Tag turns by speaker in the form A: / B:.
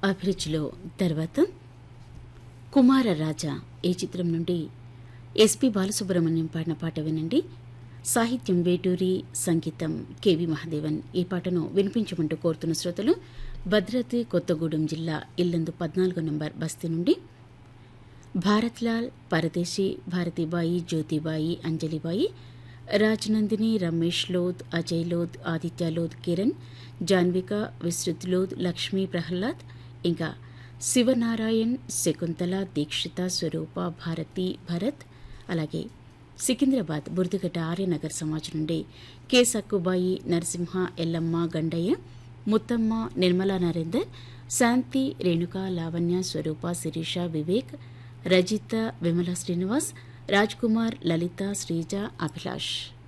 A: అభిరుచిలో తర్వాత కుమార రాజా ఈ చిత్రం నుండి ఎస్పి బాలసుబ్రహ్మణ్యం పాడిన పాట వినండి సాహిత్యం వేటూరి సంగీతం కెవి మహాదేవన్ ఈ పాటను వినిపించమంటూ కోరుతున్న శ్రోతలు భద్రాద్రి కొత్తగూడెం జిల్లా ఇల్లందు పద్నాలుగో నంబర్ బస్తీ నుండి భారత్లాల్ పరదేశీ భారతీబాయి జ్యోతిబాయి అంజలిబాయి రాజనందిని రమేష్ లోద్ అజయ్ లోద్ ఆదిత్య లోద్ కిరణ్ జాన్విక విస్తృత్ లోద్ లక్ష్మీ ప్రహ్లాద్ ఇంకా శివనారాయణ్ శకుంతల దీక్షిత స్వరూప భారతి భరత్ అలాగే సికింద్రాబాద్ బుర్దిగడ్డ ఆర్యనగర్ సమాజ్ నుండి కె సక్కుబాయి నరసింహ ఎల్లమ్మ గండయ్య ముత్తమ్మ నిర్మలా నరేందర్ శాంతి రేణుక లావణ్య స్వరూప శిరీష వివేక్ రజిత విమల శ్రీనివాస్ రాజ్ కుమార్ లలిత శ్రీజ అభిలాష్